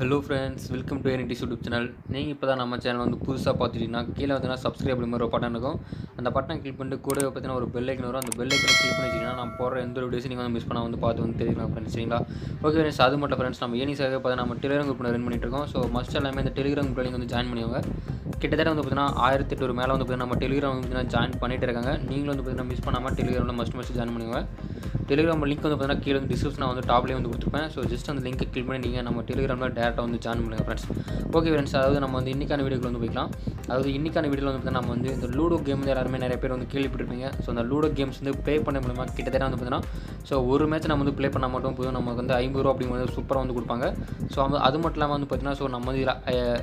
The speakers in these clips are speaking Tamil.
ஹலோ ஃப்ரெண்ட்ஸ் வெல்கம் டு எனிடிஸ் யூடியூப் சேனல் நீங்கள் இப்போ தான் நம்ம சேனல் வந்து புதுசாக பார்த்துட்டீங்கன்னா கீழே வந்து சப்ஸ்கிரைப் மாதிரி ஒரு பட்டன் இருக்கும் அந்த பட்டன் கிளிக் பண்ணிட்டு கூட பார்த்தீங்கன்னா ஒரு பெல் ஐக்கன் வரும் அந்த பெல் ஐக்கனை கிளிக் பண்ணி வச்சிங்கன்னா நான் போடுற எந்த ஒரு வீடியோஸும் நீங்கள் வந்து மிஸ் பண்ண வந்து பார்த்து வந்து தெரிஞ்சுக்கலாம் ஃப்ரெண்ட்ஸ் சரிங்களா ஓகே ஃப்ரெண்ட்ஸ் அது மட்டும் ஃப்ரெண்ட்ஸ் நம்ம ஏனிஸாக பார்த்தா நம்ம டெலிகிராம் குரூப் ரன் பண்ணிட்டு இருக்கோம் ஸோ மஸ்ட் எல்லாமே இந்த டெலிகிராம் குரூப்பில் நீங்கள் வந்து ஜாயின் பண்ணிவாங்க கிட்டத்தட்ட வந்து பார்த்தீங்கன்னா ஆயிரத்தி எட்டு மேலே வந்து பார்த்தீங்கன்னா நம்ம டெலிகிராம் வந்து பார்த்தீங்கன்னா ஜாயின் பண்ணிட்டு இருக்காங்க நீங்களும் வந்து பார்த்தீங்கன்னா மிஸ் பண்ணாமல் டெலிகிராமில் மஸ்ட் மஸ்ட் ஜாயின் பண்ணுவாங்க டெலிகிராம் லிங்க் வந்து பார்த்தீங்கன்னா கீழே வந்து டிஸ்கிரிப்ஷன் வந்து டாப்லேயே வந்து கொடுத்துருப்பேன் ஸோ ஜஸ்ட் அந்த லிங்க் கிளிக் பண்ணி நீங்கள் நம்ம டெலிகிராமில் டேரெக்டாக வந்து ஜாயின் பண்ணுங்கள் ஃப்ரெண்ட்ஸ் ஓகே ஃப்ரெண்ட்ஸ் அதாவது நம்ம வந்து இன்றைக்கான வீடியோக்கு வந்து போய்க்கலாம் அதாவது இன்றைக்கான வீடியோவில் வந்து பார்த்தீங்கன்னா நம்ம வந்து இந்த லூடோ கேம் வந்து எல்லாருமே நிறைய பேர் வந்து கேள்விப்பட்டிருப்பீங்க ஸோ அந்த லூடோ கேம்ஸ் வந்து ப்ளே பண்ண மூலமாக கிட்டத்தட்ட வந்து பார்த்தீங்கன்னா ஸோ ஒரு மேட்ச் நம்ம வந்து ப்ளே பண்ணால் மட்டும் போதும் நமக்கு வந்து ஐம்பது ரூபா அப்படிங்கிறது சூப்பராக வந்து கொடுப்பாங்க ஸோ அது மட்டும் இல்லாமல் வந்து பார்த்தீங்கன்னா ஸோ நம்ம வந்து இதில், அஹ்,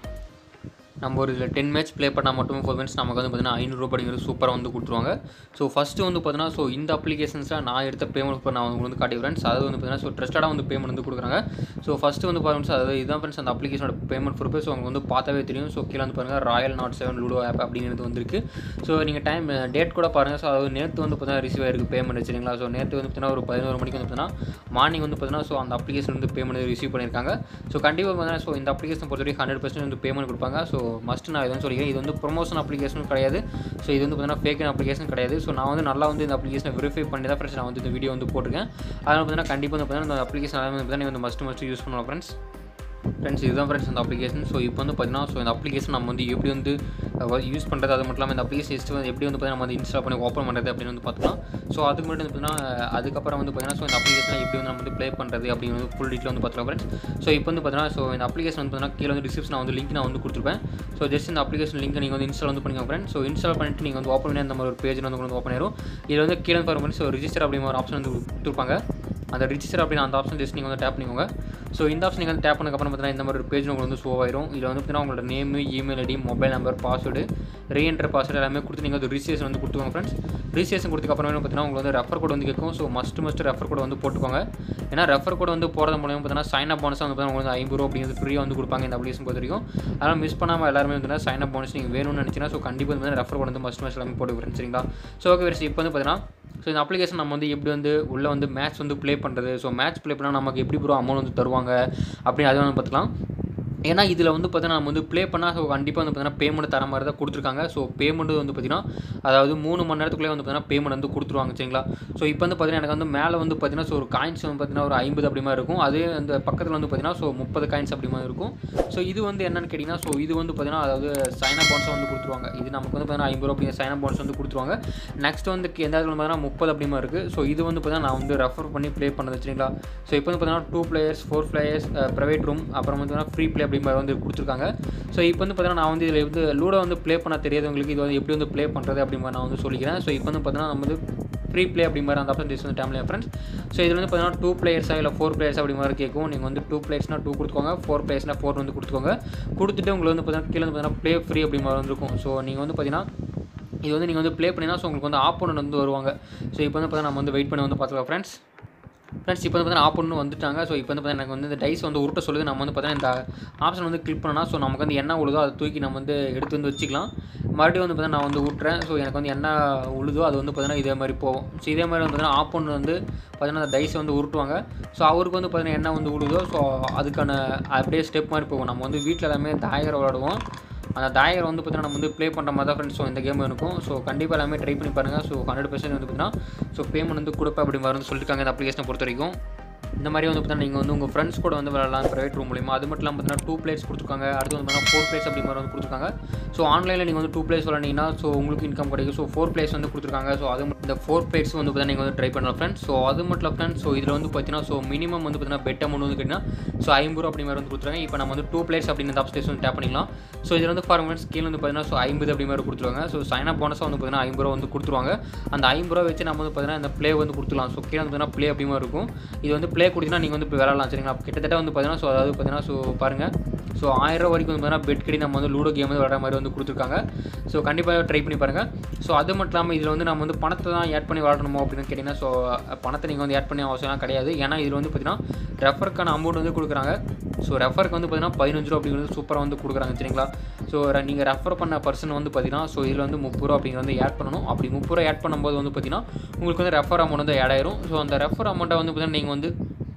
நம்ம ஒரு இதில் டென் மேட்ச் ப்ளே பண்ணால் மட்டும் ஃபோர் மினிட்ஸ் நமக்கு வந்து பார்த்தீங்கன்னா ஐநூறுரூபா அப்படிங்கிறது சூப்பராக வந்து கொடுத்துருவாங்க ஸோ ஃபஸ்ட்டு வந்து பார்த்தீங்கன்னா ஸோ இந்த அப்ளிகேஷன்ஸில் நான் எடுத்த பேமெண்ட் இப்போ நான் உங்களுக்கு வந்து காட்டி ஃப்ரெண்ட்ஸ் அது வந்து பார்த்தீங்கன்னா ஸோ ட்ரஸ்டடாக வந்து பேமெண்ட் வந்து கொடுக்குறாங்க ஸோ ஃபஸ்ட்டு வந்து பாருங்க அதாவது இதுதான் ஃப்ரெண்ட்ஸ் அந்த அப்ளிகேஷனோட பேமெண்ட் ப்ரூஃப் ஸோ உங்களுக்கு வந்து பார்த்தாவே தெரியும் ஸோ கீழே வந்து பாருங்கள் royal knot seven ludo app அப்படிங்கிறது வந்திருக்கு ஸோ நீங்கள் டைம் டேட் கூட பாருங்கள் ஸோ அதாவது நேற்று வந்து பார்த்தீங்கன்னா ரிசீவ் ஆயிருக்கு பேமெண்ட் சரிங்களா ஸோ நேற்று வந்து பார்த்தீங்கன்னா ஒரு பதினோரு மணிக்கு வந்து பார்த்தீங்கன்னா மார்னிங் வந்து பார்த்தீங்கன்னா ஸோ அந்த அப்ளிகேஷன் வந்து பேமெண்ட் ரிசீவ் பண்ணியிருக்காங்க ஸோ கண்டிப்பாக பார்த்தீங்கன்னா ஸோ இந்த அப்ளிகேஷன் பொறுத்த வரைக்கும் ஹண்ட்ரட் பர்சன்ட் வந்து பேமெண்ட் கொடுப்பாங்க ஸோ மஸ்ட் நான் இதுன்னு சொல்லிக்கிறேன் இது வந்து ப்ரொமோஷன் அப்ளிகேஷனும் கிடையாது ஸோ இது வந்து பார்த்தீங்கன்னா ஃபேக் அப்ளிகேஷன் கிடையாது ஸோ நான் வந்து நல்லா வந்து இந்த அப்ளிகேஷனை வெரிஃபை பண்ணி தான் ஃப்ரெண்ட்ஸ் நான் வந்து இந்த வீடியோ வந்து போட்டிருக்கேன் அதனால் பார்த்தீங்கன்னா கண்டிப்பாக வந்து பார்த்தீங்கன்னா இந்த அப்ளிகேஷன் எல்லாமே வந்து பார்த்தீங்கன்னா வந்து மஸ்ட் மஸ்ட் யூஸ் பண்ணலாம் ஃப்ரெண்ட்ஸ் ஃப்ரெண்ட்ஸ் இதுதான் ஃப்ரெண்ட்ஸ் அந்த அப்ளிகேஷன் ஸோ இப்போ வந்து பார்த்தீங்கன்னா ஸோ இந்த அப்ளிகேஷன் நம்ம வந்து எப்படி வந்து யூஸ் பண்ணுறது அது மட்டும் இல்லாமல் இந்த அப்ளிகேஷன் ஜஸ்ட் வந்து எப்படி வந்து பார்த்தீங்கன்னா நம்ம வந்து இன்ஸ்டால் பண்ணி ஓப்பன் பண்ணுறது அப்படின்னு வந்து பார்த்துக்கலாம் ஸோ அதுக்கு மட்டும் வந்து பார்த்தீங்கன்னா அதுக்கப்புறம் வந்து பார்த்தீங்கன்னா ஸோ இந்த அப்ளிகேஷன் எப்படி வந்து நம்ம வந்து ப்ளே பண்ணுறது அப்படின்னு வந்து ஃபுல் டீட்டில் வந்து பார்த்துக்கலாம் ஃப்ரெண்ட்ஸ் ஸோ இப்போ வந்து பார்த்தீங்கன்னா ஸோ இந்த அப்ளிகேஷன் வந்து பார்த்தீங்கன்னா கீழே வந்து டிஸ்கிரிப்ஷன் வந்து லிங்க் நான் வந்து கொடுத்துருப்பேன் ஸோ ஜஸ்ட் இந்த அப்ளிகேஷன் லிங்க் நீங்கள் வந்து இன்ஸ்டால் வந்து பண்ணிக்கோங்க ஃப்ரெண்ட்ஸ் ஸோ இன்ஸ்டால் பண்ணிட்டு நீங்கள் வந்து ஓப்பன் பண்ணி அந்த மாதிரி ஒரு பேஜ் வந்து உங்களுக்கு ஓப்பன் ஆயிரும் இதில் வந்து கீழே பாருங்க ஸோ ரிஜிஸ்டர் அப்படிங்கிற ஒரு ஆப்ஷன் வந்து கொடுத்துருப்பாங்க அந்த ரிஜிஸ்டர் அப்படின்னு அந்த ஆப்ஷன் ஜஸ்ட் நீங்கள் வந்து டேப் பண்ணிக்கோங்க ஸோ இந்த ஆப்ஷன் நீங்கள் வந்து டேப் பண்ணதுக்கப்புறம் பார்த்தீங்கன்னா இந்த மாதிரி ஒரு பேஜ் உங்களுக்கு வந்து ஷோ ஆயிரும் இதில் வந்து பார்த்தீங்கன்னா உங்களோட name email ID mobile number password reenter password எல்லாமே கொடுத்து நீங்கள் வந்து ரிஜிஸ்ட்ரேஷன் வந்து கொடுத்துக்கோங்க ஃப்ரெண்ட்ஸ் ரிஜிஸ்ட்ரேஷன் கொடுத்ததுக்கப்புறம் பார்த்தீங்கன்னா உங்களுக்கு வந்து ரெஃபர் கோட் வந்து கேட்கும் so must must refer code வந்து போட்டுக்கோங்க ஏன்னா ரெஃபர் கோட் வந்து போகிறது மூலமாக பார்த்தீங்கன்னா சைன் அப் போனஸ் வந்து பார்த்தீங்கன்னா உங்களுக்கு வந்து ஐம்பது ரூபா அப்படிங்கிறது ஃப்ரீயாக வந்து கொடுப்பாங்க இந்த அப்ளிகேஷன் பொறுத்த வரைக்கும் அதனால் மிஸ் பண்ணாமல் எல்லாருமே வந்து சைன் அப் போனஸ் நீங்கள் வேணும்னு நினச்சிங்கன்னா ஸோ கண்டிப்பாக வந்து ரெஃபர் கோட் வந்து மஸ்ட் மஸ்ட் எல்லாமே போட்டு ஃப்ரெண்ட்ஸ் சரிங்களா ஸோ ஓகே ஃப்ரெண்ட்ஸ் இப்போ வந்து பார்த்தீங்கன்னா ஸோ இந்த அப்ளிகேஷன் நம்ம வந்து எப்படி வந்து உள்ளே வந்து மேட்ச் வந்து ப்ளே பண்ணுறது ஸோ மேட்ச் ப்ளே பண்ணால் நமக்கு எப்படி ப்ரோ அமௌண்ட் வந்து தருவாங்க அப்படின்னு அதை வந்து பார்த்துக்கலாம் ஏன்னா இதில் வந்து பார்த்தீங்கன்னா நம்ம வந்து ப்ளே பண்ணால் ஸோ கண்டிப்பாக வந்து பார்த்தீங்கன்னா பேமெண்ட் தர மாதிரி தான் கொடுத்துருக்காங்க ஸோ பேமெண்ட் வந்து பார்த்தீங்கன்னா அதாவது மூணு மணி நேரத்துக்குள்ளே வந்து பார்த்தீங்கன்னா பேமெண்ட் வந்து கொடுத்துருவாங்க சரிங்களா ஸோ இப்போ வந்து பார்த்தீங்கன்னா எனக்கு வந்து மேலே வந்து பார்த்தீங்கன்னா ஸோ ஒரு காயின்ஸ் வந்து பார்த்தீங்கன்னா ஒரு ஐம்பது அப்படி மாதிரி இருக்கும் அதே அந்த பக்கத்தில் வந்து பார்த்தீங்கன்னா ஸோ முப்பது காயின்ஸ் அப்படி மாதிரி இருக்கும் ஸோ இது வந்து என்னன்னு கேட்டிங்கன்னா ஸோ இது வந்து பார்த்தீங்கன்னா அதாவது சைன் அப் போனஸ் வந்து கொடுத்துருவாங்க இது நமக்கு வந்து பார்த்தீங்கன்னா ஐம்பது ரூபா அப்படிங்கிற சைன் அப் போனஸ் வந்து கொடுத்துருவாங்க நெக்ஸ்ட் வந்து எந்த இடத்துல பார்த்தீங்கன்னா முப்பது அப்படி மாதிரி இருக்குது ஸோ இது வந்து பார்த்தீங்கன்னா நான் வந்து ரெஃபர் பண்ணி ப்ளே பண்ணது சரிங்களா ஸோ இப்போ வந்து பார்த்தீங்கன்னா two players four players private room அப்புறம் வந்து ஃப்ரீ ப்ளே அப்படி மாதிரி வந்து கொடுத்துருக்காங்க ஸோ இப்போ வந்து பார்த்தீங்கன்னா நான் வந்து இதில் வந்து லூடோ வந்து ப்ளே பண்ண தெரியாதவங்களுக்கு இது வந்து எப்படி வந்து ப்ளே பண்ணுறது அப்படி மாதிரி நான் வந்து சொல்லிக்கிறேன் ஸோ இப்போ வந்து பார்த்தீங்கன்னா நம்ம வந்து ஃப்ரீ ப்ளே அப்படி மாதிரி அந்த ஆப்ஷன் டிஸ் வந்து டேம்ல ஃப்ரெண்ட்ஸ் ஸோ இதில் வந்து பார்த்தீங்கன்னா டூ பிளேயர்ஸாக இல்லை ஃபோர் பிளேயர்ஸ் அப்படி மாதிரி கேட்கும் நீங்கள் வந்து டூ பிளேயர்ஸ்னால் டூ கொடுத்துக்கோங்க ஃபோர் பிளேயர்ஸ்னால் ஃபோர் வந்து கொடுத்துக்கோங்க கொடுத்துட்டு உங்களுக்கு வந்து பார்த்தீங்கன்னா கீழே வந்து பார்த்தீங்கன்னா ப்ளே ஃப்ரீ அப்படி மாதிரி வந்துருக்கும் ஸோ நீங்கள் வந்து பார்த்தீங்கன்னா இது வந்து நீங்கள் வந்து ப்ளே பண்ணினா ஸோ உங்களுக்கு வந்து ஆப்போனண்ட் வந்து வருவாங்க ஸோ இப்போ வந்து பார்த்தீங்கன்னா நம்ம வந்து வெயிட் பண்ணி வந்து பார்த்துக்கலாம் ஃப்ரெண்ட்ஸ் ஃப்ரெண்ட்ஸ் இப்போ வந்து பார்த்தீங்கன்னா ஆப்போன்னு வந்துட்டாங்க ஸோ இப்போ வந்து பார்த்தீங்கன்னா எனக்கு வந்து இந்த டைஸ் வந்து உருட்ட சொல்லுது நம்ம வந்து பார்த்தீங்கன்னா இந்த ஆப்ஷன் வந்து கிளிக் பண்ணனா ஸோ நமக்கு வந்து என்ன உழுதோ அதை தூக்கி நம்ம வந்து எடுத்து வந்து வச்சுக்கலாம் மறுபடியும் வந்து பார்த்தீங்கன்னா நான் வந்து விட்றேன் ஸோ எனக்கு வந்து என்ன உழுதோ அது வந்து பார்த்தீங்கன்னா இதே மாதிரி போகும் ஸோ இதே மாதிரி வந்து பார்த்தீங்கன்னா ஆப்போன் வந்து பார்த்தீங்கன்னா அந்த டைஸை வந்து உருட்டுவாங்க ஸோ அவருக்கு வந்து பார்த்தீங்கன்னா என்ன வந்து உழுதோ ஸோ அதுக்கான அப்படியே ஸ்டெப் மாதிரி போகும் நம்ம வந்து வீட்டில் எல்லாமே தாயகர் விளாடுவோம் அந்த தாயகர் வந்து பார்த்தீங்கன்னா நம்ம வந்து ப்ளே பண்ணுற மாதிரி தான் ஃப்ரெண்ட்ஸ் ஸோ இந்த கேம் இருக்கும் ஸோ கண்டிப்பாக எல்லாமே ட்ரை பண்ணி பாருங்கள் ஸோ ஹண்ட்ரட் பர்சன்ட் வந்து பார்த்தீங்கன்னா ஸோ பேமெண்ட் வந்து கொடுப்பேன் அப்படி மாதிரி வந்து சொல்லியிருக்காங்க இந்த அப்ளிகேஷனை பொறுத்த வரைக்கும் இந்த மாதிரி வந்து பார்த்தீங்கன்னா நீங்கள் வந்து உங்கள் ஃப்ரெண்ட்ஸ் கூட வந்து விளாடலாம் ப்ரைவேட் ரூம் மூலியமாக அது மட்டும் இல்லாமல் பார்த்தீங்கன்னா டூ பிளேஸ் கொடுத்துருக்காங்க அடுத்து வந்து பார்த்தீங்கன்னா ஃபோர் பிளேஸ் அப்படி மாதிரி வந்து கொடுத்துருக்காங்க ஸோ ஆன்லைனில் நீங்கள் வந்து டூ பிளேஸ் விளாண்டிங்கன்னா ஸோ உங்களுக்கு இன்கம் கிடைக்கும் ஸோ ஃபோர் பிளேஸ் வந்து கொடுத்துருக்காங்க ஸோ அது மட்டும் இந்த ஃபோர் பிளேஸ் வந்து பார்த்தீங்கன்னா நீங்கள் வந்து ட்ரை பண்ணலாம் ஃப்ரெண்ட்ஸ் ஸோ அது மட்டும் இல்லை ஃப்ரெண்ட்ஸ் ஸோ இதில் வந்து பார்த்தீங்கன்னா ஸோ மினிமம் வந்து பார்த்தீங்கன்னா பெட் அமௌண்ட் வந்து கேட்டிங்கன்னா ஸோ ஐம்பது ரூபா அப்படி மாதிரி வந்து கொடுத்துருக்காங்க இப்போ நம்ம வந்து டூ பிளேஸ் அப்படின்னு இந்த ஆப்ஷன் வந்து டேப் பண்ணிக்கலாம் ஸோ இதில் வந்து ஃபார் மினிட்ஸ் கீழே வந்து பார்த்தீங்கன்னா ஸோ ஐம்பது அப்படி மாதிரி கொடுத்துருவாங்க ஸோ சைன் அப் போனஸாக வந்து பார்த்தீங்கன்னா ஐம்பது ரூபா வந்து கொடுத்துருவாங்க அந்த ஐம்பது ரூபா வச்சு நம்ம வந்து பார்த்தீங்கன்னா இந்த ப்ளே வந்து கொடுத்துலாம் ஸோ கீழே வந்து பார்த்தீங்கன்னா ப்ளே அப்படி மாதிரி இருக்கும் இது வந்து ப்ளே கொடுத்தீங்கன்னா நீங்கள் வந்து இப்போ விளாடலாம் சரிங்களா கிட்டத்தட்ட வந்து பார்த்தீங்கன்னா ஸோ அதாவது பார்த்தீங்கன்னா ஸோ பாருங்கள் ஸோ ஆயிரம் ரூபா வரைக்கும் வந்து பார்த்தீங்கன்னா பெட் கடி நம்ம வந்து லூடோ கேம் வந்து விளாட்ற மாதிரி வந்து கொடுத்துருக்காங்க ஸோ கண்டிப்பாக ட்ரை பண்ணி பாருங்கள் ஸோ அது மட்டும் இல்லாமல் இதில் வந்து நம்ம வந்து பணத்தை தான் ஆட் பண்ணி விளாடணுமோ அப்படின்னு கேட்டிங்கன்னா ஸோ பணத்தை நீங்கள் வந்து ஆட் பண்ணி அவசியம் கிடையாது ஏன்னா இதில் வந்து பார்த்தீங்கன்னா ரெஃபருக்கான அமௌண்ட் வந்து கொடுக்குறாங்க ஸோ ரெஃபருக்கு வந்து பார்த்தீங்கன்னா பதினஞ்சு ரூபா அப்படிங்கிறது சூப்பராக வந்து கொடுக்குறாங்க சரிங்களா ஸோ நீங்கள் ரெஃபர் பண்ண பர்சன் வந்து பார்த்தீங்கன்னா ஸோ இதில் வந்து முப்பது ரூபா அப்படிங்கிறது வந்து ஆட் பண்ணணும் அப்படி முப்பது ரூபா ஆட் பண்ணும்போது வந்து பார்த்தீங்கன்னா உங்களுக்கு வந்து ரெஃபர் அமௌண்ட் வந்து ஆட் ஆயிரும் ஸோ அந்த ரெஃபர் அமௌண்ட்டை வந்து பார்த்தீங்கன்னா நீங்கள் வந்து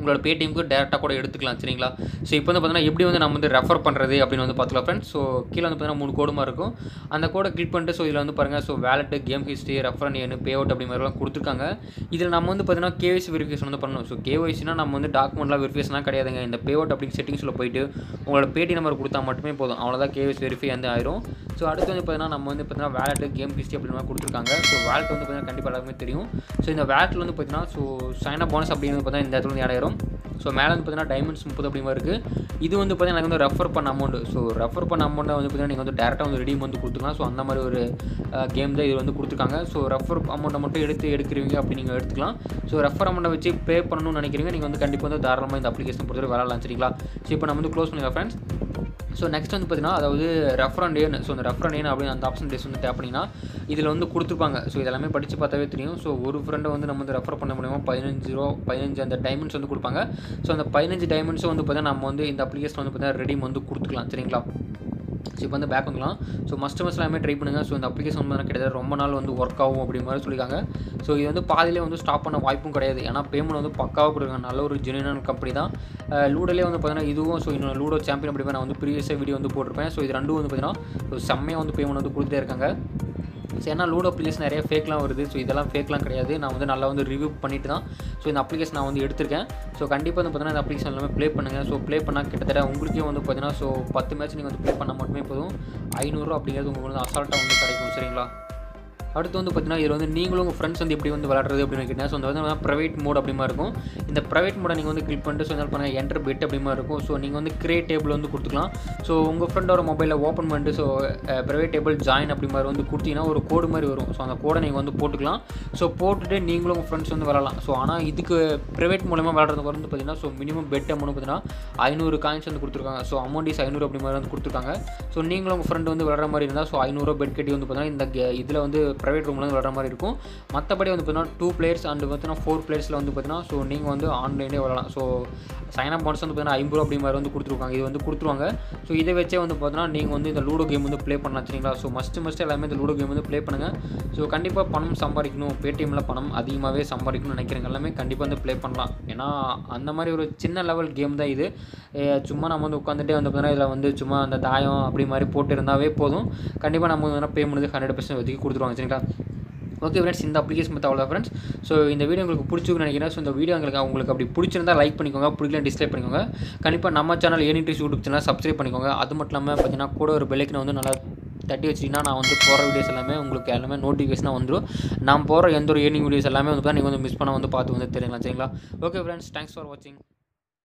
உங்களோட பேடிஎம்க்கு டேரெக்டாக கூட எடுத்துக்கலாம் சரிங்களா ஸோ இப்போ வந்து பார்த்தீங்கன்னா எப்படி வந்து நம்ம வந்து ரெஃபர் பண்ணுறது அப்படின்னு வந்து பார்த்துக்கலாம் ஃப்ரெண்ட்ஸ் ஸோ கீழே வந்து பார்த்தீங்கன்னா மூணு கோடுமா இருக்கும் அந்த கோடை கிளிக் பண்ணிட்டு ஸோ இதில் வந்து பாருங்கள் ஸோ வேலெட்டு கேம் ஹிஸ்ட்ரி ரெஃபரன் ஏன்னு பே அவுட் அப்படி மாதிரிலாம் கொடுத்துருக்காங்க இதில் நம்ம வந்து பார்த்தீங்கன்னா கேவைசி வெரிஃபிகேஷன் வந்து பண்ணணும் ஸோ கேவைசினா நம்ம வந்து டாக்குமெண்ட்லாம் வெரிஃபிகேஷனாக கிடையாதுங்க இந்த பே அவுட் அப்படின்னு செட்டிங்ஸில் போயிட்டு உங்களோட பேடி நம்பர் கொடுத்தா மட்டுமே போதும் அவ்வளோதான் கேவைசி வெரிஃபை வந்து ஆயிரும் ஸோ அடுத்து வந்து பார்த்தீங்கன்னா நம்ம வந்து பார்த்தீங்கன்னா வேலெட்டு கேம் ஹிஸ்ட்ரி அப்படின்னு மாதிரி கொடுத்துருக்காங்க ஸோ வேலெட் வந்து பார்த்தீங்கன்னா கண்டிப்பாக எல்லாருமே தெரியும் ஸோ இந்த வேலெட்டில் வந்து பார்த்தீங்கன்னா ஸோ சைன் அப் போனஸ் அப்படின்னு பார்த்தா இந்த இடத்துல வந்து ஆடாயிரும் ஸோ மேலே வந்து பார்த்தீங்கன்னா டைமண்ட்ஸ் முப்பது அப்படி மாதிரி இருக்குது இது வந்து பார்த்தீங்கன்னா எனக்கு வந்து ரெஃபர் பண்ண அமௌண்ட் ஸோ ரெஃபர் பண்ண அமௌண்ட்டை வந்து பார்த்தீங்கன்னா நீங்கள் வந்து டேரெக்டாக வந்து ரெடீம் வந்து கொடுத்துக்கலாம் ஸோ அந்த மாதிரி ஒரு கேம் தான் இது வந்து கொடுத்துருக்காங்க ஸோ ரெஃபர் அமௌண்ட்டை மட்டும் எடுத்து எடுக்கிறீங்க அப்படி நீங்கள் எடுத்துக்கலாம் ஸோ ரெஃபர் அமௌண்ட்டை வச்சு பே பண்ணணும்னு நினைக்கிறீங்க நீங்கள் வந்து கண்டிப்பாக வந்து தாராளமாக இந்த அப்ளிகேஷன் பொறுத்தவரை விளாட்லாம் சரிங்களா ஸோ இப்போ நம்ம வந்து க்ளோஸ் பண்ணிக்கலாம் ஃப்ரெண்ட்ஸ் ஸோ நெக்ஸ்ட் வந்து பார்த்தீங்கன்னா அதாவது ரெஃபரண்ட் ஏன் ஸோ அந்த ரெஃபரண்ட் ஏன் அப்படின்னு அந்த ஆப்ஷன் டேஸ் வந்து டேப் பண்ணிங்கன்னா இதில் வந்து கொடுத்துருப்பாங்க ஸோ இதெல்லாமே படித்து பார்த்தாவே தெரியும் ஸோ ஒரு ஃப்ரெண்டை வந்து நம்ம வந்து ரெஃபர் பண்ண முடியுமா பதினஞ்சு ரூபா பதினஞ்சு அந்த டைமண்ட்ஸ் வந்து கொடுப்பாங்க ஸோ அந்த பதினஞ்சு டைமண்ட்ஸும் வந்து பார்த்தீங்கன்னா நம்ம வந்து இந்த அப்ளிகேஷன் வந்து பார்த்தீங்கன்னா ரெடீம் வந்து கொடுத்துக்கலாம் சரிங்களா ஸோ இப்போ வந்து பேக் வந்துக்கலாம் ஸோ மஸ்டமர்ஸ் எல்லாமே ட்ரை பண்ணுங்கள் ஸோ இந்த அப்ளிகேஷன் வந்து கிட்டத்தட்ட ரொம்ப நாள் வந்து ஒர்க் ஆகும் அப்படி மாதிரி சொல்லியிருக்காங்க ஸோ இது வந்து பாதியிலே வந்து ஸ்டாப் பண்ண வாய்ப்பும் கிடையாது ஏன்னா பேமெண்ட் வந்து பக்காவாக கொடுக்குறாங்க நல்ல ஒரு ஜெனியூனான கம்பெனி தான் லூடோலே வந்து பார்த்தீங்கன்னா இதுவும் ஸோ இன்னும் லூடோ சாம்பியன் அப்படி நான் வந்து ப்ரீவியஸாக வீடியோ வந்து போட்டிருப்பேன் ஸோ இது ரெண்டும் வந்து பார்த்தீங்கன்னா ஸோ செம்மையாக வந்து பேமெண்ட் வந்து கொடுத்துட்டே இருக்காங்க ஸோ ஏன்னா லூடோ அப்ளிகேஷன் நிறைய ஃபேக்லாம் வருது ஸோ இதெல்லாம் ஃபேக்லாம் கிடையாது நான் வந்து நல்லா வந்து ரிவ்யூ பண்ணிட்டு தான் ஸோ இந்த அப்ளிகேஷன் நான் வந்து எடுத்திருக்கேன் ஸோ கண்டிப்பாக வந்து பார்த்தீங்கன்னா இந்த அப்ளிகேஷன் எல்லாமே ப்ளே பண்ணுங்கள் ஸோ ப்ளே பண்ணால் கிட்டத்தட்ட உங்களுக்கே வந்து பார்த்தீங்கன்னா ஸோ பத்து மேட்ச் நீங்கள் வந்து ப்ளே பண்ணால் மட்டுமே போதும் ஐநூறுரூவா அப்படிங்கிறது உங்களுக்கு வந்து அசால்ட்டாக வந்து கிடைக்கும் சரிங்களா அடுத்து வந்து பார்த்தீங்கன்னா இதில் வந்து நீங்களும் உங்கள் ஃப்ரெண்ட்ஸ் வந்து எப்படி வந்து விளாட்றது அப்படின்னு கேட்டீங்கன்னா ஸோ இந்த வந்து ப்ரைவேட் மோட் அப்படிமா இருக்கும் இந்த ப்ரைவேட் மோடை நீங்கள் வந்து கிளிக் பண்ணிட்டு ஸோ என்ன பண்ணுங்கள் என்டர் பெட் அப்படிமா இருக்கும் ஸோ நீங்கள் வந்து கிரியேட் டேபிள் வந்து கொடுத்துக்கலாம் ஸோ உங்கள் ஃப்ரெண்டோட மொபைலில் ஓப்பன் பண்ணிட்டு ஸோ ப்ரைவேட் டேபிள் ஜாயின் அப்படி மாதிரி வந்து கொடுத்தீங்கன்னா ஒரு கோடு மாதிரி வரும் ஸோ அந்த கோடை நீங்கள் வந்து போட்டுக்கலாம் ஸோ போட்டுட்டு நீங்களும் உங்கள் ஃப்ரெண்ட்ஸ் வந்து விளாட்லாம் ஸோ ஆனால் இதுக்கு ப்ரைவேட் மூலமாக விளாட்றதுக்கு வந்து பார்த்தீங்கன்னா ஸோ மினிமம் பெட் அமௌண்ட் பார்த்தீங்கன்னா ஐநூறு காயின்ஸ் வந்து கொடுத்துருக்காங்க ஸோ அமௌண்ட் இஸ் ஐநூறு அப்படி மாதிரி வந்து கொடுத்துருக்காங்க ஸோ நீங்களும் உங்கள் ஃப்ரெண்டு வந்து விளாட்ற மாதிரி இருந்தால் ஸோ ஐநூறுரூவா பெட் கட்டி வந்து பார்த்தீங்கன்னா இந்த இதில் வந்து ப்ரைவேட் ரூமில் வந்து விளாட்ற மாதிரி இருக்கும் மற்றபடி வந்து பார்த்தீங்கன்னா டூ பிளேயர்ஸ் அண்ட் பார்த்தீங்கன்னா ஃபோர் பிளேயர்ஸில் வந்து பார்த்தீங்கன்னா ஸோ நீங்கள் வந்து ஆன்லைனே விளாடலாம் ஸோ சைன் அப் பான்ஸ் வந்து பார்த்தீங்கன்னா ஐம்பது ரூபா அப்படி மாதிரி வந்து கொடுத்துருக்காங்க இது வந்து கொடுத்துருவாங்க ஸோ இதை வச்சே வந்து பார்த்தீங்கன்னா நீங்கள் வந்து இந்த லூடோ கேம் வந்து ப்ளே பண்ணலாம் சரிங்களா ஸோ மஸ்ட் மஸ்ட் எல்லாமே இந்த லூடோ கேம் வந்து ப்ளே பண்ணுங்கள் ஸோ கண்டிப்பாக பணம் சம்பாதிக்கணும் பேடிஎம்மில் பணம் அதிகமாகவே சம்பாதிக்கணும்னு நினைக்கிறவங்க எல்லாமே கண்டிப்பாக வந்து ப்ளே பண்ணலாம் ஏன்னா அந்த மாதிரி ஒரு சின்ன லெவல் கேம் தான் இது சும்மா நம்ம வந்து உட்காந்துட்டே வந்து பார்த்தீங்கன்னா இதில் வந்து சும்மா அந்த தாயம் அப்படி மாதிரி போட்டு இருந்தாவே போதும் கண்டிப்பாக நம்ம வந்து பே பண்ணது ஹண்ட்ரட் பர்சன்ட் ஒதுக்கி கொடுத்துருவாங்க சரிங்களா ஓகே ஃப்ரெண்ட்ஸ் இந்த அப்ளிகேஷன் பற்றி அவ்வளோ ஃப்ரெண்ட்ஸ் ஸோ இந்த வீடியோ உங்களுக்கு பிடிச்சிருக்குன்னு நினைக்கிறேன் ஸோ இந்த வீடியோ உங்களுக்கு உங்களுக்கு அப்படி பிடிச்சிருந்தா லைக் பண்ணிக்கோங்க பிடிக்கல டிஸ்லைக் பண்ணிக்கோங்க கண்டிப்பாக நம்ம சேனல் ஏனிட்ரிஸ் யூடியூப் சேனல் சப்ஸ்கிரைப் பண்ணிக்கோங்க அது மட்டும் இல்லாமல் பார்த்தீங்கன்னா கூட ஒரு பெல்லைக்கனை வந்து நல்லா தட்டி வச்சிட்டிங்கன்னா நான் வந்து போகிற வீடியோஸ் எல்லாமே உங்களுக்கு எல்லாமே நோட்டிஃபிகேஷனாக வந்துடும் நான் போகிற எந்த ஒரு ஏர்னிங் வீடியோஸ் எல்லாமே வந்து நீங்கள் வந்து மிஸ் பண்ண வந்து பார்த்து வந்து தெரியுங்களா சரிங்களா ஓகே ஃப்ரெண்ட்ஸ் தேங்க்ஸ் ஃபார் வாட்சிங்